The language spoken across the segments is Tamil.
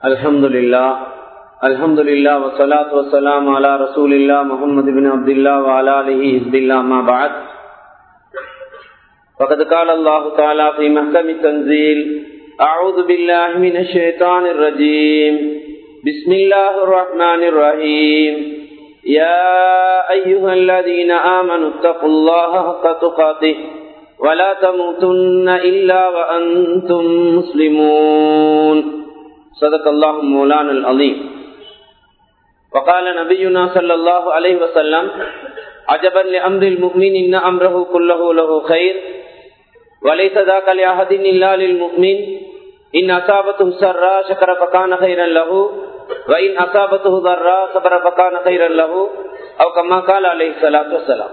الحمد لله الحمد لله والصلاة والسلام على رسول الله محمد بن عبد الله وعلى آله حزب الله ما بعد فقد قال الله تعالى في محكم التنزيل أعوذ بالله من الشيطان الرجيم بسم الله الرحمن الرحيم يا أيها الذين آمنوا اتقوا الله حق تقاته ولا تموتن إلا وأنتم مسلمون صدق الله مولانا العظيم وقال نبينا صلى الله عليه وسلم عجبا لأمر المؤمن إن أمره كله له خير وليس ذاك لأحد إلا للمؤمن إن أصابته سرا شكر فكان خيرا له وإن أصابته ضرا صبر فكان خيرا له أو كما قال عليه الصلاة والسلام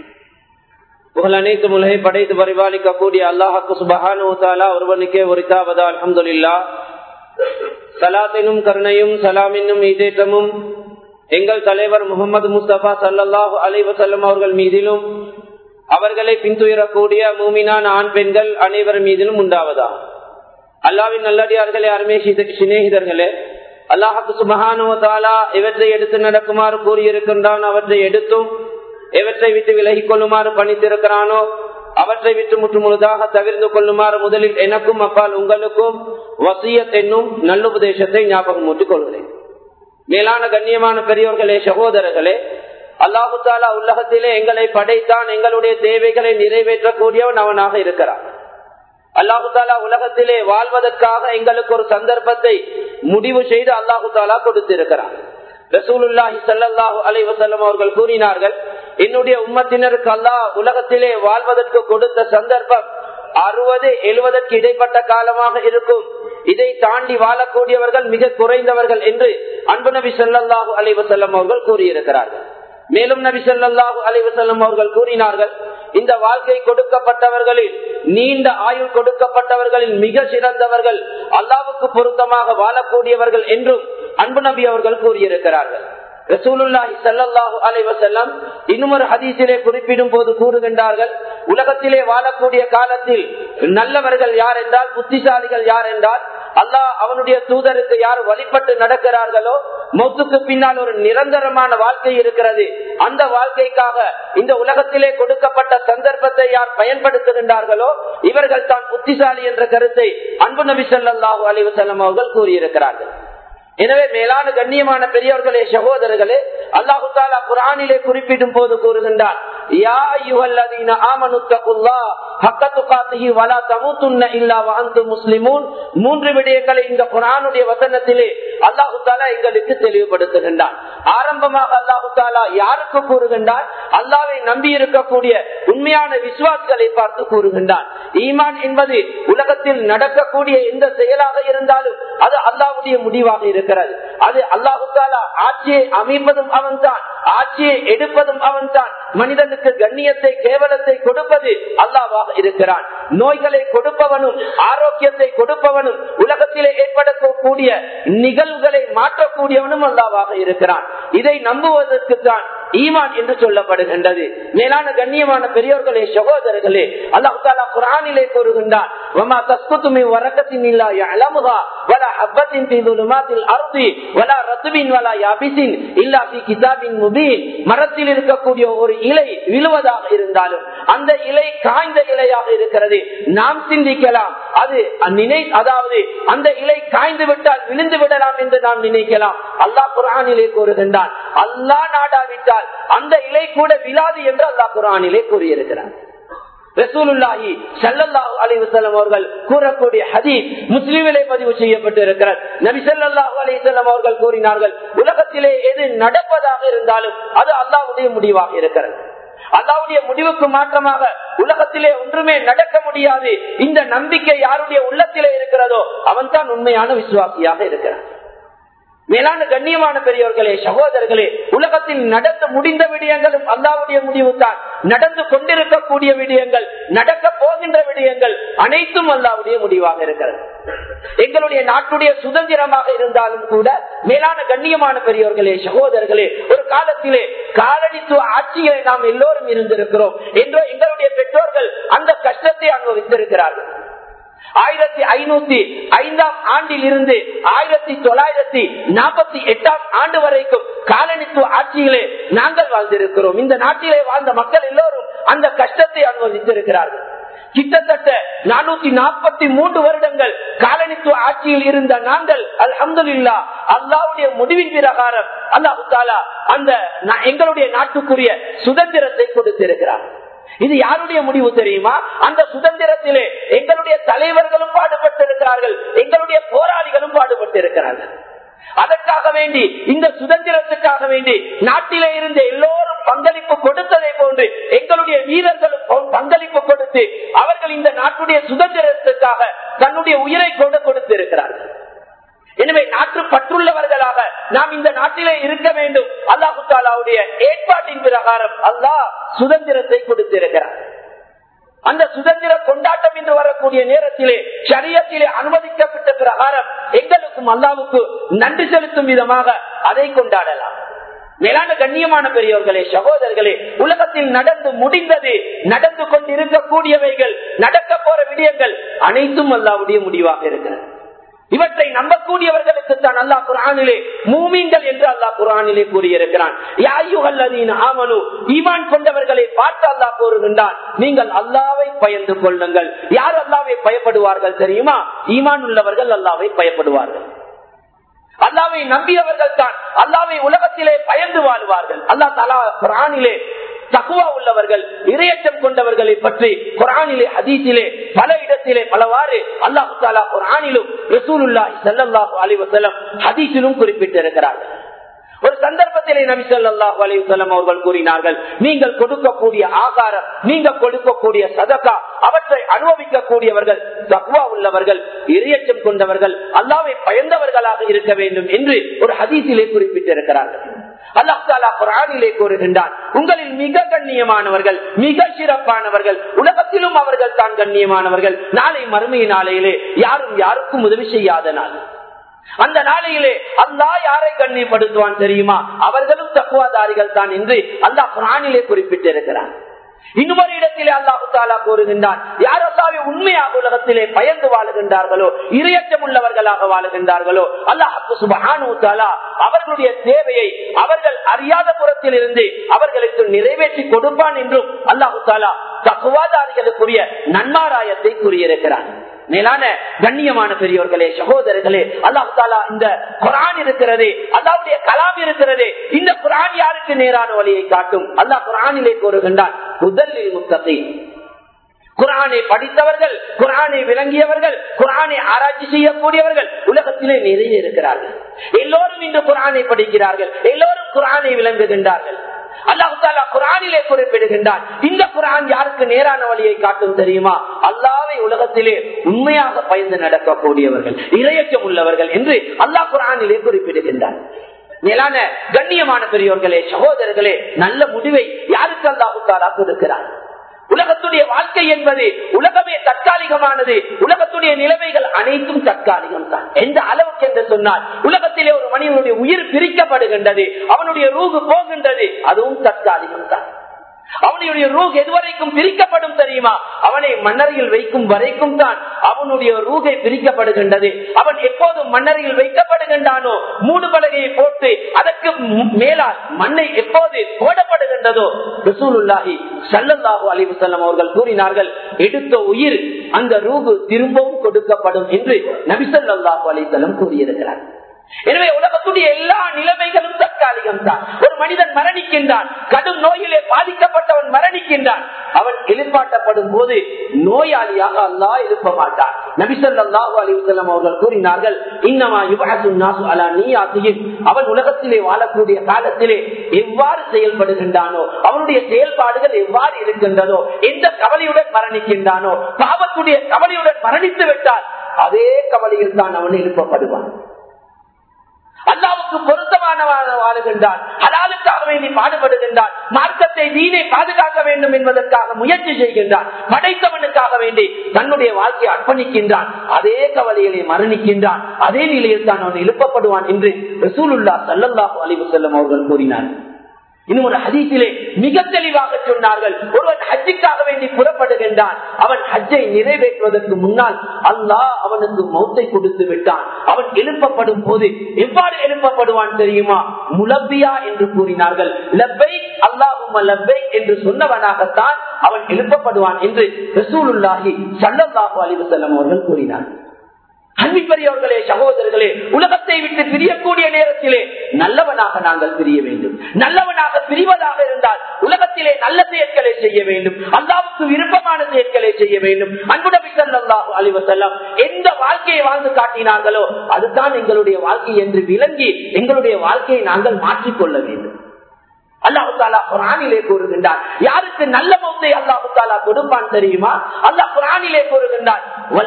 புகழ் அனைத்து உலகை படைத்து பரிபாலிக்கக்கூடிய அல்லாஹாக்கு சுபஹானு தாலா ஒருவனுக்கே ஒருத்தாவதா அலமதுல்லா சலாத்தினும் கருணையும் சலாமினும் இதேற்றமும் எங்கள் தலைவர் முகமது முஸ்தபா சல்லாஹூ அலைவசல்லம் அவர்கள் மீதிலும் அவர்களை பின்துயரக்கூடிய மூமினான ஆண் பெண்கள் அனைவர் மீதிலும் உண்டாவதா அல்லாவின் நல்லடியார்களே அருமே சிநேகிதர்களே அல்லாஹாக்கு சுபஹானுவதாலா இவற்றை எடுத்து நடக்குமாறு கூறியிருக்கின்றான் அவற்றை எடுத்தும் எவற்றை விட்டு விலகிக் கொள்ளுமாறு பணித்திருக்கிறானோ அவற்றை விட்டு முற்று முழுதாக தவிர்த்து கொள்ளுமாறு முதலில் எனக்கும் அப்பால் உங்களுக்கும் வசியத் என்னும் நல்லுபதேசத்தை ஞாபகம் ஊட்டிக் கொள்கிறேன் மேலான கண்ணியமான பெரியோர்களே சகோதரர்களே அல்லாஹு தாலா உலகத்திலே எங்களை படைத்தான் எங்களுடைய தேவைகளை நிறைவேற்றக்கூடியவன் அவனாக இருக்கிறான் அல்லாஹு தாலா உலகத்திலே வாழ்வதற்காக எங்களுக்கு ஒரு சந்தர்ப்பத்தை முடிவு செய்து அல்லாஹு தாலா கொடுத்திருக்கிறான் ரசூலுல்லாஹி சல்லாஹூ அலைவசல்லம் அவர்கள் கூறினார்கள் என்னுடைய உம்மத்தினருக்கு அல்லாஹ் உலகத்திலே வாழ்வதற்கு கொடுத்த சந்தர்ப்பம் அறுபது எழுபதற்கு இடைப்பட்ட காலமாக இருக்கும் இதை தாண்டி வாழக்கூடியவர்கள் மிக குறைந்தவர்கள் என்று அன்பு நபி சொல்லாஹூ அலைவசல்லம் அவர்கள் கூறியிருக்கிறார்கள் மேலும் நபி சொல்லாஹூ அலைவசல்லம் அவர்கள் கூறினார்கள் இந்த வாழ்க்கை கொடுக்கப்பட்டவர்களில் நீண்ட ஆயுள் கொடுக்கப்பட்டவர்களில் மிக சிறந்தவர்கள் அல்லாவுக்கு பொருத்தமாக வாழக்கூடியவர்கள் என்றும் அன்பு நபி அவர்கள் கூறியிருக்கிறார்கள் ரசூலுல்லாஹி சல்லாஹூ அலைவசல்லம் இன்னும் ஒரு ஹதீசிலே குறிப்பிடும் போது கூறுகின்றார்கள் உலகத்திலே வாழக்கூடிய காலத்தில் நல்லவர்கள் யார் என்றால் புத்திசாலிகள் யார் என்றால் அல்லாஹ் அவனுடைய தூதருக்கு யார் வழிபட்டு நடக்கிறார்களோ மௌத்துக்கு பின்னால் ஒரு நிரந்தரமான வாழ்க்கை இருக்கிறது அந்த வாழ்க்கைக்காக இந்த உலகத்திலே கொடுக்கப்பட்ட சந்தர்ப்பத்தை யார் பயன்படுத்துகின்றார்களோ இவர்கள் தான் புத்திசாலி என்ற கருத்தை அன்பு நபி சொல்லாஹு அலிவசல்லம் அவர்கள் கூறியிருக்கிறார்கள் எனவே மேலான கண்ணியமான பெரியவர்களே சகோதரர்களே அல்லாஹு தாலா குரானிலே குறிப்பிடும் போது கூறுகின்றார் மூன்று விடயங்களை இந்த குரானுடைய வசனத்திலே அல்லாஹு தாலா எங்களுக்கு தெளிவுபடுத்துகின்றான் ஆரம்பமாக அல்லாஹு தாலா யாருக்கு கூறுகின்றான் அல்லாவை நம்பி இருக்கக்கூடிய உண்மையான விசுவாசிகளை பார்த்து கூறுகின்றான் ஈமான் என்பது உலகத்தில் நடக்கக்கூடிய எந்த செயலாக இருந்தாலும் அது அல்லாவுடைய முடிவாக இருக்கிறது அது அல்லாஹு தாலா ஆட்சியை அமைப்பதும் அவன் தான் ஆட்சியை எடுப்பதும் அவன் தான் மனிதனுக்கு கண்ணியத்தை கேவலத்தை கொடுப்பது அல்லாவாக இருக்கிறான் நோய்களை கொடுப்பவனும் ஆரோக்கியத்தை கொடுப்பவனும் உலகத்திலே ஏற்படக்கூடிய நிகழ்வுகளை மாற்றக்கூடியவனும் அல்லாவாக இருக்கிறான் இதை நம்புவதற்கு தான் ஈமான் என்று சொல்லப்படுகின்றது மேலான கண்ணியமான பெரியோர்களே சகோதரர்களே அல்லாஹு தாலா குரானிலே கூறுகின்றான் மரத்தில் இருக்கக்கூடிய ஒரு இலை விழுவதாக இருந்தாலும் அந்த இலை காய்ந்த இலையாக இருக்கிறது நாம் சிந்திக்கலாம் அது நினை அதாவது அந்த இலை காய்ந்து விட்டால் விழுந்து விடலாம் என்று நாம் நினைக்கலாம் அல்லாஹ் குரானிலே கூறுகின்றான் அல்லா நாடாவிட்டால் அந்த இலை கூட விழாது என்று அல்லாஹ் குரானிலே கூறியிருக்கிறார் ரசூலுல்லாஹி சல்லல்லாஹு அலைஹி வஸல்லம் அவர்கள் கூறக்கூடிய ஹதீஸ் முஸ்லிமிலே பதிவு செய்யப்பட்டு இருக்கிறார் நபி ஸல்லல்லாஹு அலைஹி வஸல்லம் அவர்கள் கூறினார்கள் உலகத்திலே எது நடப்பதாக இருந்தாலும் அது அல்லாஹ்வுடைய முடிவாக இருக்கிறது அல்லாவுடைய முடிவுக்கு மாற்றமாக உலகத்திலே ஒன்றுமே நடக்க முடியாது இந்த நம்பிக்கை யாருடைய உள்ளத்திலே இருக்கிறதோ அவன் தான் உண்மையான விசுவாசியாக இருக்கிறான் மேலான கண்ணியமான பெரியவர்களே சகோதரர்களே உலகத்தில் நடந்து முடிந்த விடயங்களும் அல்லாவுடைய முடிவு தான் நடந்து கொண்டிருக்கக்கூடிய விடயங்கள் நடக்க போகின்ற விடயங்கள் அனைத்தும் அல்லாவுடைய முடிவாக இருக்கிறது எங்களுடைய நாட்டுடைய சுதந்திரமாக இருந்தாலும் கூட மேலான கண்ணியமான பெரியவர்களே சகோதரர்களே ஒரு காலத்திலே காலனித்துவ ஆட்சிகளை நாம் எல்லோரும் இருந்திருக்கிறோம் என்று எங்களுடைய பெற்றோர்கள் அந்த கஷ்டத்தை அனுபவித்திருக்கிறார்கள் ஆயிரத்தி ஐநூத்தி ஐந்தாம் ஆண்டில் இருந்து ஆயிரத்தி தொள்ளாயிரத்தி நாற்பத்தி எட்டாம் ஆண்டு வரைக்கும் காலனித்துவ ஆட்சியிலே நாங்கள் வாழ்ந்திருக்கிறோம் இந்த நாட்டிலே வாழ்ந்த மக்கள் எல்லோரும் அந்த கஷ்டத்தை அனுபவித்திருக்கிறார்கள் கிட்டத்தட்ட நானூத்தி நாற்பத்தி மூன்று வருடங்கள் காலனித்துவ ஆட்சியில் இருந்த நாங்கள் அல்ஹம்துல்லா அல்லாவுடைய முடிவின் பிரகாரம் அல்லாஹு தாலா அந்த எங்களுடைய நாட்டுக்குரிய சுதந்திரத்தை கொடுத்திருக்கிறார் இது யாருடைய முடிவு தெரியுமா அந்த சுதந்திரத்திலே எங்களுடைய தலைவர்களும் பாடுபட்டிருக்கிறார்கள் எங்களுடைய போராளிகளும் பாடுபட்டிருக்கிறார்கள் அதற்காக வேண்டி இந்த சுதந்திரத்துக்காக வேண்டி நாட்டிலே இருந்த எல்லோரும் பங்களிப்பு கொடுத்ததை போன்று எங்களுடைய வீரர்களும் பங்களிப்பு கொடுத்து அவர்கள் இந்த நாட்டுடைய சுதந்திரத்துக்காக தன்னுடைய உயிரை கொண்டு கொடுத்திருக்கிறார்கள் எனவே நாட்டு பற்றுள்ளவர்களாக நாம் இந்த நாட்டிலே இருக்க வேண்டும் அல்லாஹு தாலாவுடைய ஏற்பாட்டின் பிரகாரம் அல்லாஹ் சுதந்திரத்தை கொடுத்திருக்கிறார் அந்த சுதந்திர கொண்டாட்டம் என்று வரக்கூடிய நேரத்திலே சரியத்திலே அனுமதிக்கப்பட்ட பிரகாரம் எங்களுக்கும் அல்லாவுக்கு நன்றி செலுத்தும் விதமாக அதை கொண்டாடலாம் மேலான கண்ணியமான பெரியவர்களே சகோதரர்களே உலகத்தில் நடந்து முடிந்தது நடந்து கொண்டிருக்கக்கூடியவைகள் நடக்க போற விடயங்கள் அனைத்தும் அல்லாவுடைய முடிவாக இருக்கிறது இவற்றை நம்பக்கூடியவர்களுக்கு தான் அல்லாஹ் குரானிலே மூமீன்கள் என்று அல்லாஹ் குரானிலே கூறியிருக்கிறான் ஆமனு ஈமான் கொண்டவர்களை பார்த்து அல்லாஹ் கூறுகின்றான் நீங்கள் அல்லாவை பயந்து கொள்ளுங்கள் யார் அல்லாவை பயப்படுவார்கள் தெரியுமா ஈமான் உள்ளவர்கள் அல்லாவை பயப்படுவார்கள் அல்லாவை நம்பியவர்கள் தான் அல்லாவை உலகத்திலே பயந்து வாழ்வார்கள் அல்லா தலா குரானிலே தகுவா உள்ளவர்கள் இரையச்சம் கொண்டவர்களை பற்றி குரானிலே ஹதீஸிலே பல இடத்திலே பலவாறு அல்லாஹு தாலா குரானிலும் ரசூலுல்லாஹி ஸல்லல்லாஹு அலைஹி வஸல்லம் ஹதீஸிலும் குறிப்பிட்டிருக்கிறார்கள் ஒரு சந்தர்ப்பத்திலே நபி ஸல்லல்லாஹு அலைஹி வஸல்லம் அவர்கள் கூறினார்கள் நீங்கள் கொடுக்கக்கூடிய ஆகாரம் நீங்கள் கொடுக்கக்கூடிய சதகா அவற்றை அனுபவிக்கக்கூடியவர்கள் தக்வா உள்ளவர்கள் இரையச்சம் கொண்டவர்கள் அல்லாவை பயந்தவர்களாக இருக்க வேண்டும் என்று ஒரு ஹதீஸிலே குறிப்பிட்டிருக்கிறார்கள் அல்லாஹாலா குரானிலே கூறுகின்றான் உங்களில் மிக கண்ணியமானவர்கள் மிக சிறப்பானவர்கள் உலகத்திலும் அவர்கள் தான் கண்ணியமானவர்கள் நாளை மறுமை நாளையிலே யாரும் யாருக்கும் உதவி செய்யாத நாள் அந்த நாளையிலே அல்லா யாரை கண்ணியப்படுத்துவான் தெரியுமா அவர்களும் தக்குவாதாரிகள் தான் என்று அல்லாஹ் குரானிலே குறிப்பிட்டிருக்கிறார் இன்னொரு இடத்திலே அல்லாஹு தாலா கூறுகின்றான் யார் அல்லாவை உண்மையாக உலகத்திலே பயந்து வாழுகின்றார்களோ இரையற்றம் உள்ளவர்களாக வாழுகின்றார்களோ அல்லாஹு சுபஹானு தாலா அவர்களுடைய தேவையை அவர்கள் அறியாத புறத்தில் இருந்து அவர்களுக்கு நிறைவேற்றி கொடுப்பான் என்றும் அல்லாஹு தாலா தக்குவாதாரிகளுக்குரிய நன்மாராயத்தை கூறியிருக்கிறான் மேலான கண்ணியமான பெரியோர்களே சகோதரர்களே அல்லாஹு தாலா இந்த குரான் இருக்கிறது அல்லாவுடைய கலாம் இருக்கிறது இந்த குரான் யாருக்கு நேரான வழியை காட்டும் அல்லாஹ் குரானிலே கூறுகின்றான் முதலில் முத்தகை குரானை படித்தவர்கள் குரானை விளங்கியவர்கள் குரானை ஆராய்ச்சி செய்யக்கூடியவர்கள் உலகத்திலே நிறைய இருக்கிறார்கள் எல்லோரும் இன்று குரானை படிக்கிறார்கள் எல்லோரும் குரானை விளங்குகின்றார்கள் அல்லாஹு தாலா குரானிலே குறிப்பிடுகின்றான் இந்த குரான் யாருக்கு நேரான வழியை காட்டும் தெரியுமா அல்லாவை உலகத்திலே உண்மையாக பயந்து நடக்கக்கூடியவர்கள் இரையச்சம் உள்ளவர்கள் என்று அல்லாஹ் குரானிலே குறிப்பிடுகின்றான் மேலான கண்ணியமான பெரியோர்களே சகோதரர்களே நல்ல முடிவை யாருக்கு அல்லாஹு தாலா கொடுக்கிறார் உலகத்துடைய வாழ்க்கை என்பது உலகமே தற்காலிகமானது உலகத்துடைய நிலைமைகள் அனைத்தும் தற்காலிகம் தான் எந்த அளவுக்கு என்று சொன்னால் உலகத்திலே ஒரு மனிதனுடைய உயிர் பிரிக்கப்படுகின்றது அவனுடைய ரூகு போகின்றது அதுவும் தற்காலிகம் தான் அவனுடைய ரூக் எதுவரைக்கும் பிரிக்கப்படும் தெரியுமா அவனை மன்னரையில் வைக்கும் வரைக்கும் தான் அவனுடைய ரூகை பிரிக்கப்படுகின்றது அவன் எப்போதும் மன்னரையில் வைக்கப்படுகின்றானோ மூடு பலகையை போட்டு அதற்கு மேலால் மண்ணை எப்போது போடப்படுகின்றதோ ரசூலுல்லாஹி சல்லல்லாஹு அலைஹி வஸல்லம் அவர்கள் கூறினார்கள் எடுத்த உயிர் அந்த ரூகு திரும்பவும் கொடுக்கப்படும் என்று நபி ஸல்லல்லாஹு அலைஹி வஸல்லம் கூறியிருக்கிறார் எனவே உலகத்துடைய எல்லா நிலைமைகளும் தற்காலிகம் தான் ஒரு மனிதன் மரணிக்கின்றான் கடும் நோயிலே பாதிக்கப்பட்டவன் மரணிக்கின்றான் அவன் எதிர்பார்க்கப்படும் போது நோயாளியாக அல்லா எழுப்ப மாட்டான் நபிசல்லாஹு அலிவசல்லம் அவர்கள் கூறினார்கள் இன்னமா அவன் உலகத்திலே வாழக்கூடிய காலத்திலே எவ்வாறு செயல்படுகின்றானோ அவனுடைய செயல்பாடுகள் எவ்வாறு இருக்கின்றதோ எந்த கவலையுடன் மரணிக்கின்றானோ பாவத்துடைய கவலையுடன் மரணித்து விட்டால் அதே கவலையில் தான் அவன் எழுப்பப்படுவான் அல்லாவுக்கு பொருத்தமானவனாக வாழுகின்றான் ஹலாலுக்காக வேண்டி பாடுபடுகின்றான் மார்க்கத்தை நீனை பாதுகாக்க வேண்டும் என்பதற்காக முயற்சி செய்கின்றான் படைத்தவனுக்காக வேண்டி தன்னுடைய வாழ்க்கையை அர்ப்பணிக்கின்றான் அதே கவலையிலே மரணிக்கின்றான் அதே நிலையில் தான் அவன் எழுப்பப்படுவான் என்று ரசூலுல்லா சல்லல்லாஹு அலிவு செல்லம் அவர்கள் கூறினார் இன்னும் ஒரு ஹதீஸிலே மிக தெளிவாக சொன்னார்கள் ஒருவன் ஹஜ்ஜுக்காக வேண்டி புறப்படுகின்றான் அவன் ஹஜ்ஜை நிறைவேற்றுவதற்கு முன்னால் அல்லாஹ் அவனுக்கு மௌத்தை கொடுத்து விட்டான் அவன் எழுப்பப்படும் போது எவ்வாறு எழுப்பப்படுவான் தெரியுமா முலப்பியா என்று கூறினார்கள் லப்பை அல்லாஹும் லப்பை என்று சொன்னவனாகத்தான் அவன் எழுப்பப்படுவான் என்று ரசூலுல்லாஹி சல்லல்லாஹு அலைஹி வஸல்லம் அவர்கள் கூறினார்கள் அன்பிப்பெரியவர்களே சகோதரர்களே உலகத்தை விட்டு பிரியக்கூடிய நேரத்திலே நல்லவனாக நாங்கள் பிரிய வேண்டும் நல்லவனாக பிரிவதாக இருந்தால் உலகத்திலே நல்ல செயற்களை செய்ய வேண்டும் அல்லாவுக்கு விருப்பமான செயற்களை செய்ய வேண்டும் அன்புடபி சல்லாஹு அலிவசல்லம் எந்த வாழ்க்கையை வாழ்ந்து காட்டினார்களோ அதுதான் எங்களுடைய வாழ்க்கை என்று விளங்கி எங்களுடைய வாழ்க்கையை நாங்கள் மாற்றிக்கொள்ள வேண்டும் அல்லாஹு தாலா குரானிலே கூறுகின்றார் யாருக்கு நல்ல மௌத்தை அல்லாஹு தாலா கொடுப்பான் தெரியுமா அல்லாஹ் குரானிலே கூறுகின்றார்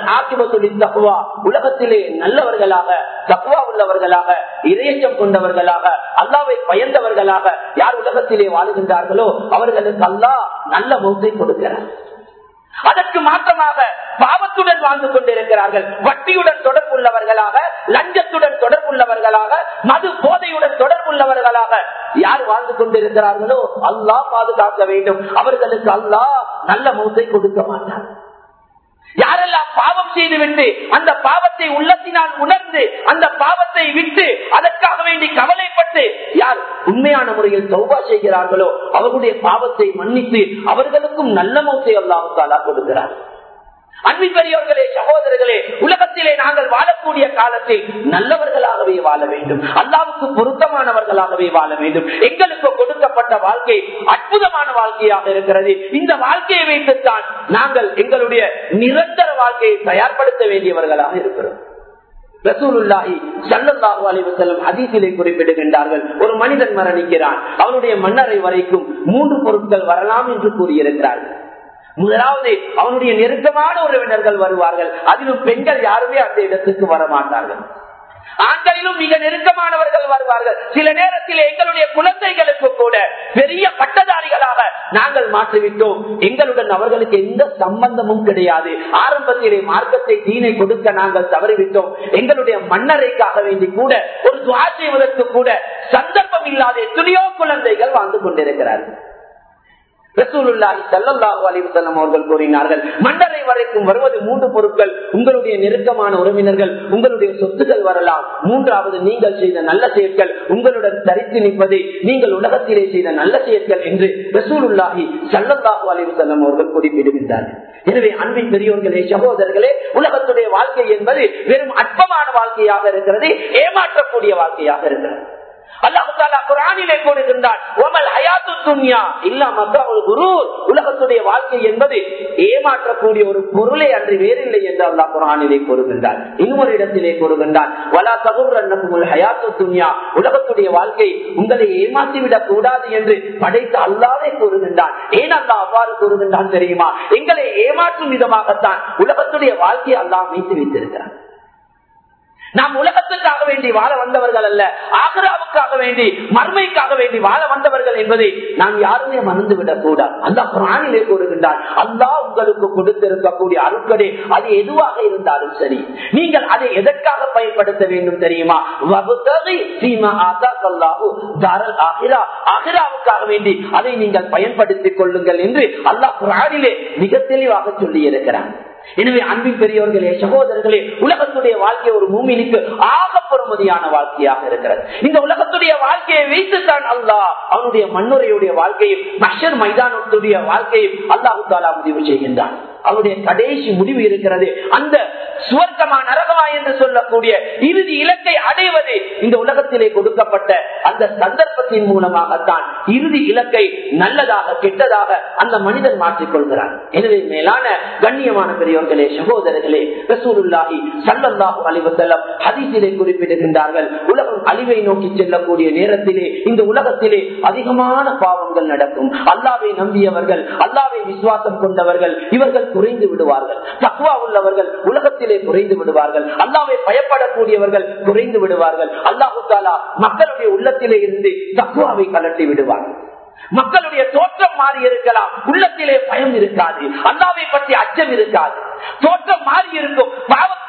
உலகத்திலே நல்லவர்களாக தக்குவா உள்ளவர்களாக இறையச்சம் கொண்டவர்களாக அல்லாவை பயந்தவர்களாக யார் உலகத்திலே வாழுகின்றார்களோ அவர்களுக்கு அல்லாஹ் நல்ல மௌத்தை கொடுக்கிறார் அதற்கு மாற்றமாக பாவத்துடன் வாழ்ந்து கொண்டிருக்கிறார்கள் வட்டியுடன் தொடர்புள்ளவர்களாக லஞ்சத்துடன் தொடர்புள்ளவர்களாக மது போதையுடன் தொடர்புள்ளவர்களாக யார் வாழ்ந்து கொண்டிருக்கிறார்களோ அல்லாஹ் பாதுகாக்க வேண்டும் அவர்களுக்கு அல்லாஹ் நல்ல மௌத்தை கொடுக்க மாட்டார் யாரெல்லாம் பாவம் செய்துவிட்டு அந்த பாவத்தை உள்ளத்தினால் உணர்ந்து அந்த பாவத்தை விட்டு அதற்காக வேண்டி கவலைப்பட்டு யார் உண்மையான முறையில் சௌபா செய்கிறார்களோ அவர்களுடைய பாவத்தை மன்னித்து அவர்களுக்கும் நல்ல மௌத்தை அல்லாஹாலா கொடுக்கிறார் அன்பிற்கரியவர்களே சகோதரர்களே உலகத்திலே நாங்கள் வாழக்கூடிய காலத்தில் நல்லவர்களாகவே வாழ வேண்டும் அல்லாவுக்கு பொருத்தமானவர்களாகவே வாழ வேண்டும் எங்களுக்கு கொடுக்கப்பட்ட வாழ்க்கை அற்புதமான வாழ்க்கையாக இருக்கிறது இந்த வாழ்க்கையை வைத்துத்தான் நாங்கள் எங்களுடைய நிரந்தர வாழ்க்கையை தயார்படுத்த வேண்டியவர்களாக இருக்கிறோம் ரசூலுல்லாஹி சல்லல்லாஹு அலைஹி வஸல்லம் ஹதீஸிலே குறிப்பிடுகின்றார்கள் ஒரு மனிதன் மரணிக்கிறான் அவனுடைய மன்னரை வரைக்கும் மூன்று பொருட்கள் வரலாம் என்று கூறியிருக்கிறார்கள் முதலாவது அவனுடைய நெருக்கமான உறவினர்கள் வருவார்கள் அதிலும் பெண்கள் யாருமே அந்த இடத்துக்கு வர மாட்டார்கள் ஆண்களிலும் மிக நெருக்கமானவர்கள் வருவார்கள் சில நேரத்தில் எங்களுடைய குழந்தைகளுக்கு கூட பெரிய பட்டதாரிகளாக நாங்கள் மாற்றிவிட்டோம் எங்களுடன் அவர்களுக்கு எந்த சம்பந்தமும் கிடையாது ஆரம்பத்திலே மார்க்கத்தை தீனை கொடுக்க நாங்கள் தவறிவிட்டோம் எங்களுடைய மன்னரைக்காக வேண்டி கூட ஒரு துவா செய்வதற்கு கூட சந்தர்ப்பம் இல்லாத எத்தனையோ குழந்தைகள் வாழ்ந்து கொண்டிருக்கிறார்கள் அவர்கள் கூறினார்கள் மண்டலை வரைக்கும் வருவது மூன்று பொருட்கள் உங்களுடைய நெருக்கமான உறவினர்கள் உங்களுடைய சொத்துக்கள் வரலாம் மூன்றாவது நீங்கள் செய்த நல்ல செயற்கள் உங்களுடன் தரித்து நிற்பது நீங்கள் உலகத்திலே செய்த நல்ல செயற்கள் என்று ரசூலுல்லாஹி சல்லல்லாஹு அலிவசல்லம் அவர்கள் குறிப்பிடுகின்றார்கள் எனவே அன்பின் பெரியோர்களே சகோதரர்களே உலகத்துடைய வாழ்க்கை என்பது வெறும் அற்பமான வாழ்க்கையாக இருக்கிறது ஏமாற்றக்கூடிய வாழ்க்கையாக இருக்கிறது குரானிலே கூறுகின்றான் உலகத்துடைய வாழ்க்கை என்பது ஏமாற்றக்கூடிய ஒரு பொருளை அன்றி வேறில்லை என்று அல்லா குரானிலே கூறுகின்றார் இன்னொரு இடத்திலே கூறுகின்றான் வலா தகுர் ஹயாத்து துன்யா உலகத்துடைய வாழ்க்கை உங்களை ஏமாற்றிவிடக் கூடாது என்று படைத்து அல்லாவே கூறுகின்றான் ஏன் அல்லா அவ்வாறு கூறுகின்றான் தெரியுமா எங்களை ஏமாற்றும் விதமாகத்தான் உலகத்துடைய வாழ்க்கையை அல்லா அமைத்து வைத்திருக்கிறார் நாம் உலகத்துக்காக வேண்டி வாழ வந்தவர்கள் அல்ல ஆக்ராவுக்காக வேண்டி மர்மைக்காக வேண்டி வாழ வந்தவர்கள் என்பதை நாம் யாருமே மறந்துவிடக் கூடாது அந்த பிராணிலே கூறுகின்றார் அல்லா உங்களுக்கு கொடுத்திருக்கக்கூடிய அருட்கடை அது எதுவாக இருந்தாலும் சரி நீங்கள் அதை எதற்காக பயன்படுத்த வேண்டும் தெரியுமா ஆகிராவுக்காக வேண்டி அதை நீங்கள் பயன்படுத்திக் கொள்ளுங்கள் என்று அல்லாஹ் பிராணிலே மிக தெளிவாக சொல்லி இருக்கிறார் எனவே அன்பின் பெரியவர்களே சகோதரர்களே உலகத்துடைய வாழ்க்கை ஒரு மூமினுக்கு ஆக பொறுமதியான வாழ்க்கையாக இருக்கிறது இந்த உலகத்துடைய வாழ்க்கையை வைத்துத்தான் அல்லாஹ் அவனுடைய மண்ணுரையுடைய வாழ்க்கையும் மஷர் மைதானத்துடைய வாழ்க்கையும் அல்லாஹு தாலா முடிவு செய்கின்றான் அவருடைய கடைசி முடிவு இருக்கிறது அந்த சுவர்க்கமா நரகமா என்று சொல்லக்கூடிய இறுதி இலக்கை அடைவது இந்த உலகத்திலே கொடுக்கப்பட்ட அந்த சந்தர்ப்பத்தின் மூலமாகத்தான் இறுதி இலக்கை நல்லதாக கெட்டதாக அந்த மனிதன் மாற்றிக்கொள்கிறார் எனவே மேலான கண்ணியமான பெரியவர்களே சகோதரர்களே ரசூலுல்லாஹி சல்லல்லாஹு அலிவசல்லம் ஹதீஸிலே குறிப்பிடுகின்றார்கள் உலகம் அழிவை நோக்கி செல்லக்கூடிய நேரத்திலே இந்த உலகத்திலே அதிகமான பாவங்கள் நடக்கும் அல்லாவை நம்பியவர்கள் அல்லாவை விசுவாசம் கொண்டவர்கள் இவர்கள் குறைந்து விடுவார்கள் தக்குவா உள்ளவர்கள் உலகத்திலே குறைந்து விடுவார்கள் அல்லாவை பயப்படக்கூடியவர்கள் குறைந்து விடுவார்கள் அல்லாஹு தாலா மக்களுடைய உள்ளத்திலே இருந்து தக்குவாவை கலட்டி விடுவார்கள் மக்களுடைய தோற்றம் மாறி இருக்கலாம் உள்ளத்திலே பயம் இருக்காது அல்லாவை பற்றி அச்சம் இருக்காது தோற்றம் மாறி இருக்கும்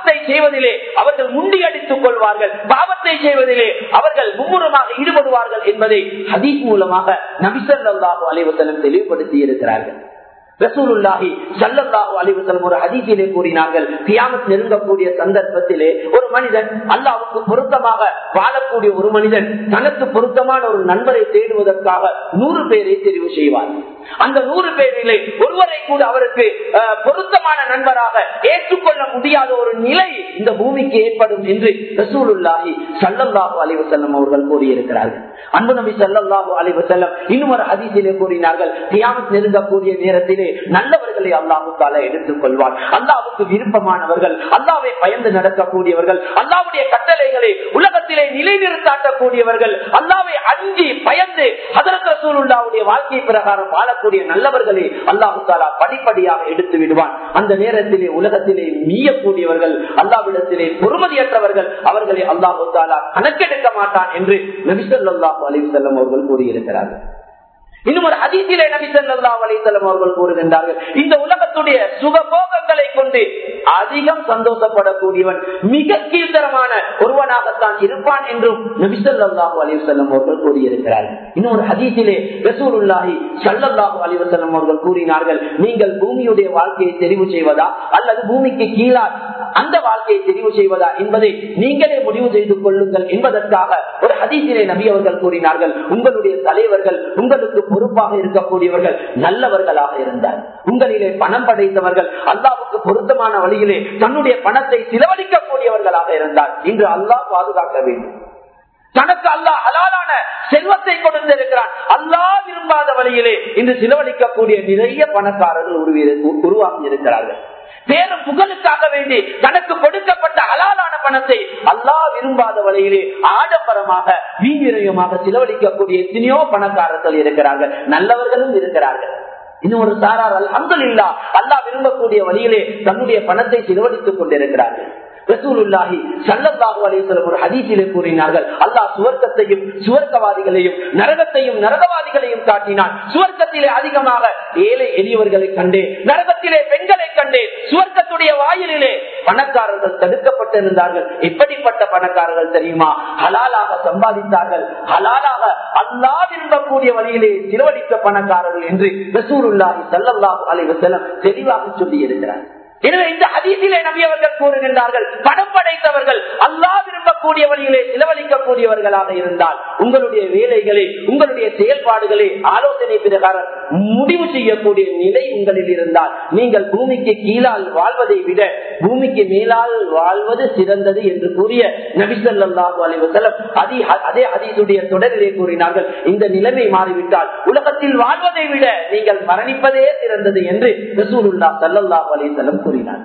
பாவத்தை செய்வதிலே அவர்கள் முண்டியடித்துக் கொள்வார்கள் பாவத்தை செய்வதிலே அவர்கள் மும்முரமாக ஈடுபடுவார்கள் என்பதை ஹதீஸ் மூலமாக நபிசல்லாஹு அலைவசலம் தெளிவுபடுத்தி இருக்கிறார்கள் ரசூலுல்லாஹி சல்லல்லாஹு அலிவசலம் ஒரு ஹதீஸிலே கூறினார்கள் கியாமத் நெருங்கக்கூடிய சந்தர்ப்பத்திலே ஒரு மனிதன் அல்லாவுக்கு பொருத்தமாக வாழக்கூடிய ஒரு மனிதன் தனக்கு பொருத்தமான ஒரு நண்பரை தேடுவதற்காக நூறு பேரை தெரிவு செய்வார் அந்த நூறு பேரிலே ஒருவரை கூட அவருக்கு அஹ், பொருத்தமான நண்பராக ஏற்றுக்கொள்ள முடியாத ஒரு நிலை இந்த பூமிக்கு ஏற்படும் என்று ரசூலுல்லாஹி சல்லல்லாஹு அலிவசல்லம் அவர்கள் கூறியிருக்கிறார்கள் அன்பு நபி சல்லல்லாஹு அலிவசல்லம் இன்னும் ஒரு ஹதீஸிலே கூறினார்கள் கியாமத் நெருங்கக்கூடிய நேரத்திலே நல்லவர்களை அல்லாஹு தாலா எடுத்துக் கொள்வார் அல்லாவுக்கு விருப்பமானவர்கள் அல்லாவை பயந்து நடக்கக்கூடியவர்கள் அல்லாவுடைய கட்டளைகளை உலகத்திலே நிலைநிறுத்தாட்டக்கூடியவர்கள் அல்லாவை அஞ்சி பயந்து அதற்கு ரசூலுல்லாவுடைய வாழ்க்கை பிரகாரம் வாழக்கூடிய நல்லவர்களை அல்லாஹு தாலா படிப்படியாக எடுத்து விடுவான் அந்த நேரத்திலே உலகத்திலே மீயக்கூடியவர்கள் அல்லாவிடத்திலே பொறுமதியற்றவர்கள் அவர்களை அல்லாஹு தாலா கணக்கெடுக்க மாட்டான் என்று நபிசல்லாஹு அலிசல்லம் அவர்கள் கூறியிருக்கிறார்கள் இன்னும் ஒரு அதிசிலே நபி சொல்லா அலிசல்லம் அவர்கள் கூறுகின்றார்கள் இந்த உலகத்துடைய சுகபோகங்களை கொண்டு அதிகம் சந்தோஷப்படக்கூடியவன் மிக கீழ்த்தரமான ஒருவனாகத்தான் இருப்பான் என்றும் நபிசல்லாஹு அலிவசல்லம் அவர்கள் கூறியிருக்கிறார்கள் இன்னும் ஒரு ஹதீசிலே ரசூலுல்லாஹி சல்லல்லாஹு அலிவசல்லம் அவர்கள் கூறினார்கள் நீங்கள் பூமியுடைய வாழ்க்கையை தெரிவு செய்வதா அல்லது பூமிக்கு கீழா அந்த வாழ்க்கையை தெரிவு செய்வதா என்பதை நீங்களே முடிவு செய்து கொள்ளுங்கள் என்பதற்காக ஒரு ஹதீசிலே நபி அவர்கள் கூறினார்கள் உங்களுடைய தலைவர்கள் உங்களுக்கு பொறுப்பாக இருக்கக்கூடியவர்கள் நல்லவர்களாக இருந்தார் உங்களிலே பணம் படைத்தவர்கள் அல்லாவுக்கு பொருத்தமான வழியிலே தன்னுடைய பணத்தை செலவழிக்கக்கூடியவர்களாக இருந்தார் இன்று அல்லாஹ் பாதுகாக்க வேண்டும் தனக்கு அல்லாஹ் ஹலாலான செல்வத்தை கொடுத்திருக்கிறான் அல்லாஹ் விரும்பாத வழியிலே இன்று செலவழிக்கக்கூடிய நிறைய பணக்காரர்கள் உருவி- உருவாகி இருக்கிறார்கள் பேரும் புகழுக்காக வேண்டி தனக்கு கொடுக்கப்பட்ட ஹலாலான பணத்தை அல்லாஹ் விரும்பாத வழியிலே ஆடம்பரமாக வீண்விரயமாக செலவழிக்கக்கூடிய எத்தனையோ பணக்காரர்கள் இருக்கிறார்கள் நல்லவர்களும் இருக்கிறார்கள் இன்னும் ஒரு சாரார் அல்ஹம்துலில்லா அல்லாஹ் விரும்பக்கூடிய வழியிலே தன்னுடைய பணத்தை செலவழித்துக் கொண்டிருக்கிறார்கள் ரசூலுல்லாஹி ஸல்லல்லாஹு அலைஹி வஸல்லம் ஒரு ஹதீஸிலே கூறினார்கள் அல்லாஹ் சுவர்க்கத்தையும் சுவர்க்கவாதிகளையும் நரகத்தையும் நரகவாதிகளையும் காட்டினான் சுவர்க்கத்திலே அதிகமாக ஏழை எளியவர்களை கண்டேன் நரகத்திலே பெண்களை கண்டேன் சுவர்க்கத்துடைய வாயிலிலே பணக்காரர்கள் தடுக்கப்பட்டிருந்தார்கள் எப்படிப்பட்ட பணக்காரர்கள் தெரியுமா ஹலாலாக சம்பாதித்தார்கள் ஹலாலாக அல்லாஹ் விரும்பக்கூடிய வழியிலே செலவழித்த பணக்காரர்கள் என்று ரசூலுல்லாஹி ஸல்லல்லாஹு அலைஹி வஸல்லம் தெளிவாக சொல்லி இருக்கிறார் எனவே இந்த ஹதீசிலே நபி அவர்கள் கூறுகின்றார்கள் பணம் படைத்தவர்கள் அல்லாஹ் விரும்பக்கூடிய வழியிலே செலவழிக்கக்கூடியவர்களாக இருந்தால் உங்களுடைய வேலைகளை உங்களுடைய செயல்பாடுகளை ஆலோசனை பிரகாரம் முடிவு செய்யக்கூடிய நிலை உங்களில் இருந்தால் நீங்கள் பூமிக்கு கீழால் வாழ்வதை விட பூமிக்கு மேலால் வாழ்வது சிறந்தது என்று கூறிய நபிசல்லாஹு அலைவசலம் அதே ஹதீசுடைய தொடரிலே கூறினார்கள் இந்த நிலைமை மாறிவிட்டால் உலகத்தில் வாழ்வதை விட நீங்கள் மரணிப்பதே சிறந்தது என்று ரசூலுல்லா சல்லல்லாஹு அலைவசலம் கூறினார்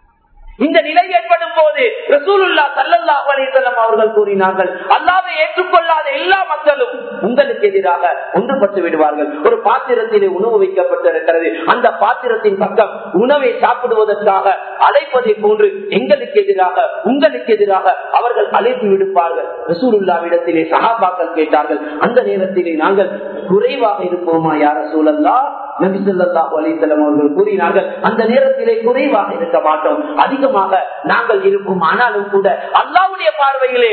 இந்த நிலை ஏற்படும் போது ரசூலுல்லா சல்லல்லாஹு அலைஹிவஸல்லம் அவர்கள் கூறினார்கள் அல்லாஹ்வை ஏற்றுக்கொள்ளாத எல்லா மக்களும் உங்களுக்கு எதிராக ஒன்றுபட்டு விடுவார்கள் ஒரு பாத்திரத்திலே உணவு வைக்கப்பட்டிருக்கிறது அந்த பாத்திரத்தின் பக்கம் உணவை சாப்பிடுவதற்காக அழைப்பதை போன்று எங்களுக்கு எதிராக உங்களுக்கு எதிராக அவர்கள் அழைப்பு விடுப்பார்கள் ரசூலுல்லாவிடத்திலே சகாபாக்கள் கேட்டார்கள் அந்த நேரத்திலே நாங்கள் குறைவாக இருப்போமா யார சூழல்லா நபிசல்லாஹு அலிசல்லம் அவர்கள் கூறினார்கள் அந்த நேரத்திலே குறைவாக இருக்க மாட்டோம் அதிகமாக நாங்கள் இருப்போம் ஆனாலும் கூட அல்லாவுடைய பார்வையிலே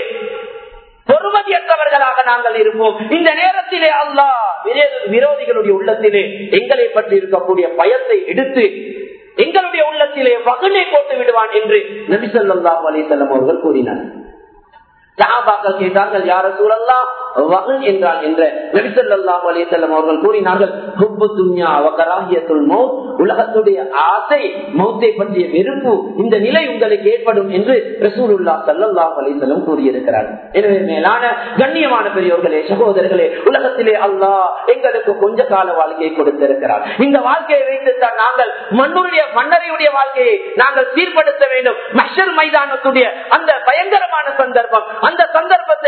பொறுமதியற்றவர்களாக நாங்கள் இருப்போம் இந்த நேரத்திலே அல்லாஹ் விரோதிகளுடைய உள்ளத்திலே எங்களை பற்றி இருக்கக்கூடிய பயத்தை எடுத்து எங்களுடைய உள்ளத்திலே வகுனை போட்டு விடுவான் என்று நபிசல்லாஹு அலிசல்லம் அவர்கள் கூறினார் சஹாபாக்கள் கேட்டார்கள் யார சூழல்லா வகன் என்றால் என்ற நபிசல்லாஹு அலிசல்லம் அவர்கள் கூறினார்கள் ஹுப்பு துன்யா வகராகியத்துல் மௌத் உலகத்துடைய ஆசை மௌத்தை பற்றிய வெறுப்பு இந்த நிலை உங்களுக்கு ஏற்படும் என்று ரசூலுல்லா சல்லாஹ் அலிசல்லம் கூறியிருக்கிறார் எனவே மேலான கண்ணியமான பெரியவர்களே சகோதரர்களே உலகத்திலே அல்லாஹ் எங்களுக்கு கொஞ்ச கால வாழ்க்கையை கொடுத்திருக்கிறார் இந்த வாழ்க்கையை வைத்துத்தான் நாங்கள் மண்ணுடைய மன்னரையுடைய வாழ்க்கையை நாங்கள் சீர்படுத்த வேண்டும் மஷர் மைதானத்துடைய அந்த பயங்கரமான சந்தர்ப்பம் அந்த சந்தர்ப்பத்தை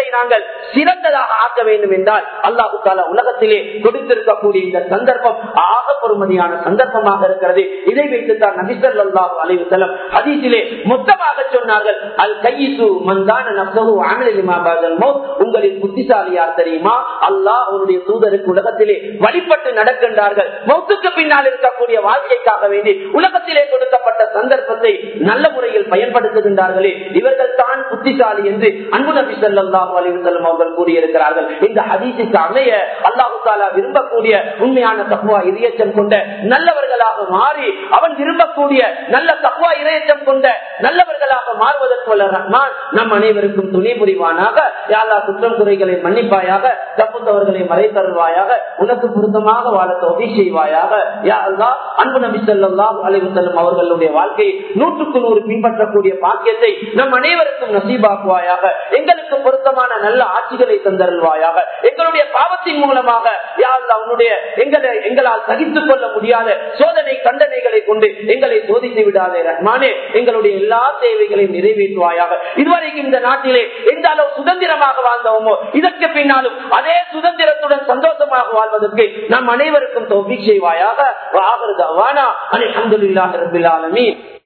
நாங்கள் சிறந்ததாக ஆக்க வேண்டும் என்றால் அல்லாஹு தாலா உலகத்திலே கொடுத்திருக்கக்கூடிய இந்த சந்தர்ப்பம் ஆக பொறுமதியான சந்தர்ப்பமாக இருக்கிறது இதை வைத்துத்தான் நபிசல்லாஹு அலைவு செல்லம் ஹதீஸிலே மொத்தமாக சொன்னார்கள் அல் கையிசு மந்தான நப்சகு அமிலிமாபாதல் மௌத் உங்களின் புத்திசாலி யார் தெரியுமா அல்லாஹ் அவருடைய தூதருக்கு உலகத்திலே வழிபட்டு நடக்கின்றார்கள் மௌத்துக்கு பின்னால் இருக்கக்கூடிய வாழ்க்கைக்காக வேண்டி உலகத்திலே கொடுக்கப்பட்ட சந்தர்ப்பத்தை நல்ல முறையில் பயன்படுத்துகின்றார்களே இவர்கள் தான் புத்திசாலி என்று அன்பு நபி ஸல்லல்லாஹு அலைஹி வஸல்லம் அவர்கள் கூறியிருக்கிறார்கள் இந்த ஹதீஸுக்கு அமைய அல்லாஹு தாலா விரும்பக்கூடிய உண்மையான தக்குவா இதயச்சம் கொண்ட நல்லவர்களாக மாறி அவன் விரும்பக்கூடிய நல்ல தக்குவா இதயச்சம் கொண்ட நல்லவர்களாக மாறுவதற்கு வல்ல ரஹ்மான் நம் அனைவருக்கும் துணை புரிவானாக யாரா குற்றம் குறைகளை மன்னிப்பாயாக தப்புத்தவர்களை மறை தருவாயாக உனக்கு பொருத்தமாக வாழ தொகை செய்வாயாக யா அல்லா அன்பு நபி ஸல்லல்லாஹு அலைஹி வஸல்லம் அவர்களுடைய வாழ்க்கையை நூற்றுக்கு நூறு பின்பற்றக்கூடிய பாக்கியத்தை நம் அனைவருக்கும் நசீபாக்குவாயாக எங்களுக்கு பொருத்தமான நல்ல ஆட்சிகளை தந்தருள்வாயாக எங்களுடைய பாவத்தின் மூலமாக யா அல்லா உன்னுடைய எங்களை எங்களால் சகித்துக் கொள்ள முடியாத சோதனை தண்டனைகளை கொண்டு எங்களை சோதித்து விடாதே ரஹ்மானே எங்களுடைய எல்லா தேவைகளையும் நிறைவேற்றுவாயாக இதுவரைக்கும் இந்த நாட்டிலே எந்த அளவு சுதந்திரமாக வாழ்ந்தோமோ இதற்கு பின்னாலும் அதே சுதந்திரத்துடன் சந்தோஷமாக வாழ்வதற்கு நம் அனைவருக்கும் தோல்வி செய்வாயாக அலி அஹமதுல்லாஹ் ரபில் ஆலமீன்